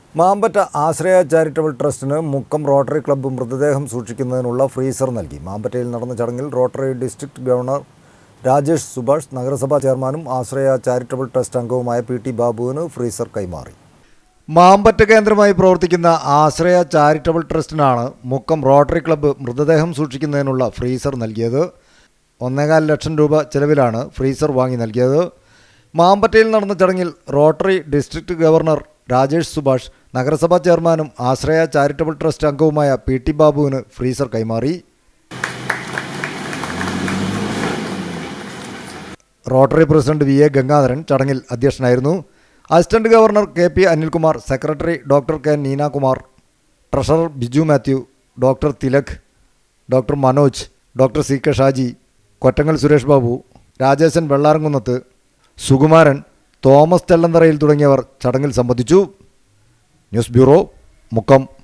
Mampatta Ashraya charitable ട്രസ്റ്റിന് Mukkam Rotary club മൃതദേഹം സൂക്ഷിക്കുന്നതിനുള്ള ഫ്രീസർ നൽകി മാമ്പറ്റയിൽ നടന്ന ചടങ്ങിൽ Rotary district governor Rajesh Subhash നഗരസഭാ ചെയർമാനും ആശ്രയ ചാരിറ്റബിൾ ട്രസ്റ്റ് അംഗവുമായ പി ടി ബാബുവിന് ഫ്രീസർ കൈമാറി മാമ്പറ്റ കേന്ദ്രമായി പ്രവർത്തിക്കുന്ന ആശ്രയ ചാരിറ്റബിൾ ട്രസ്റ്റിനാണ് മുക്കം റോട്ടറി ക്ലബ്ബ് മൃതദേഹം സൂക്ഷിക്കുന്നതിനുള്ള ഫ്രീസർ നൽകിയത് ഒന്നേകാൽ ലക്ഷം രൂപ ചെലവിലാണ് ഫ്രീസർ വാങ്ങി നൽകിയത് മാമ്പറ്റയിൽ നടന്ന ചടങ്ങിൽ Rotary district governor Rajesh Subhash നഗരസഭാ ചെയർമാനും ആശ്രയ ചാരിറ്റബിൾ ട്രസ്റ്റ് അംഗവുമായ പി ടി ബാബുവിന് ഫ്രീസർ കൈമാറി Rotary president V A Gangadharan ചടങ്ങിൽ അധ്യക്ഷനായിരുന്നു assistant governor K P Anilkumar secretary doctor K Neenakumar treasurer Biju Mathew doctor Thilak doctor Manoj doctor C K Shaji Kottangal Suresh Babu Rajesan Vellaramkunnath Sukumaran Thomas Thellantharayil തുടങ്ങിയവർ ചടങ്ങിൽ സംബന്ധിച്ചു ന്യൂസ് ബ്യൂറോ മുക്കം